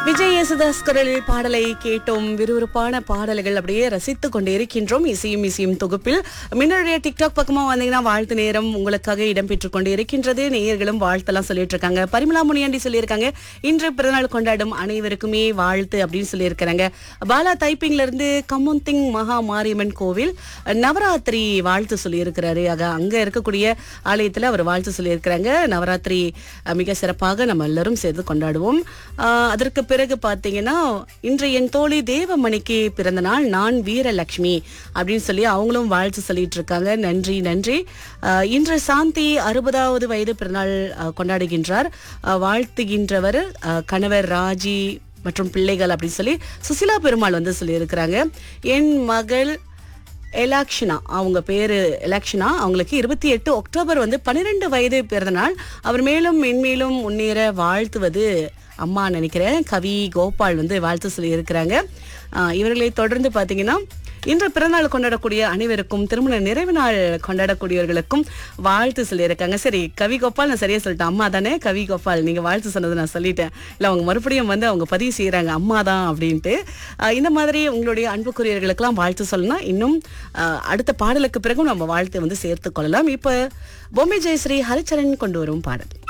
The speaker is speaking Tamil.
விஜய் யேசுதாஸ் குரலில் பாடலை கேட்டோம் விறுவிறுப்பான பாடல்கள் அப்படியே ரசித்துக் கொண்டு இருக்கின்றோம் இசையும் இசையும் தொகுப்பில் மின்னடைய டிக்டாக் பக்கமா வந்தீங்கன்னா வாழ்த்து நேரம் உங்களுக்காக இடம்பெற்றுக் கொண்டு இருக்கின்றது நேயர்களும் வாழ்த்தெல்லாம் சொல்லிட்டு இருக்காங்க பரிமளா முனியாண்டி சொல்லியிருக்காங்க இன்று பிறநாள் கொண்டாடும் அனைவருக்குமே வாழ்த்து அப்படின்னு சொல்லியிருக்கிறாங்க பாலா டைப்பிங்ல இருந்து கமுந்திங் மகா மாரியம்மன் கோவில் நவராத்திரி வாழ்த்து சொல்லியிருக்கிறாரு ஆக அங்க இருக்கக்கூடிய ஆலயத்துல அவர் வாழ்த்து சொல்லியிருக்கிறாங்க நவராத்திரி அஹ், மிக சிறப்பாக நம்ம எல்லாரும் சேர்ந்து கொண்டாடுவோம் ஆஹ், அதற்கு பிறகு பார்த்தீங்கன்னா இன்று என் தோழி தேவமணிக்கு பிறந்த நாள் நான் வீரலட்சுமி அப்படின்னு சொல்லி அவங்களும் வாழ்த்து சொல்லிட்டு இருக்காங்க நன்றி நன்றி ஆஹ், இன்று சாந்தி அறுபதாவது வயது பிறநாள் ஆஹ், கொண்டாடுகின்றார் ஆஹ், வாழ்த்துகின்றவர் ஆஹ், கணவர் ராஜி மற்றும் பிள்ளைகள் அப்படின்னு சொல்லி சுசிலா பெருமாள் வந்து சொல்லியிருக்கிறாங்க என் மகள் எலாக்ஷனா அவங்க பேரு எலாக்ஷனா அவங்களுக்கு இருபத்தி எட்டு அக்டோபர் வந்து பன்னிரெண்டு வயது பிறந்த நாள் அவர் மேலும் மென்மேலும் முன்னேற வாழ்த்துவது அம்மா நினைக்கிறேன் கவி கோபால் வந்து வாழ்த்து சொல்லி இருக்கிறாங்க இவர்களை தொடர்ந்து பார்த்தீங்கன்னா இன்று பிறந்தநாள் கொண்டாடக்கூடிய அனைவருக்கும் திருமண நிறைவு நாள் கொண்டாடக்கூடியவர்களுக்கும் வாழ்த்து சொல்லியிருக்காங்க சரி கவி கோபால் நான் சரியா சொல்லிட்டேன் அம்மா தானே கவி கோபால் நீங்க வாழ்த்து சொன்னது நான் சொல்லிட்டேன் இல்ல அவங்க மறுபடியும் வந்து அவங்க பதிவு செய்யறாங்க அம்மா தான் அப்படின்ட்டு ஆஹ் இந்த மாதிரி உங்களுடைய அன்புக்குரியவர்களுக்கெல்லாம் வாழ்த்து சொல்லணும் இன்னும் ஆஹ் அடுத்த பாடலுக்கு பிறகும் நம்ம வாழ்த்து வந்து சேர்த்து கொள்ளலாம் இப்ப பொம்மை ஜெயஸ்ரீ ஹரிச்சரன் கொண்டு வரும் பாடல்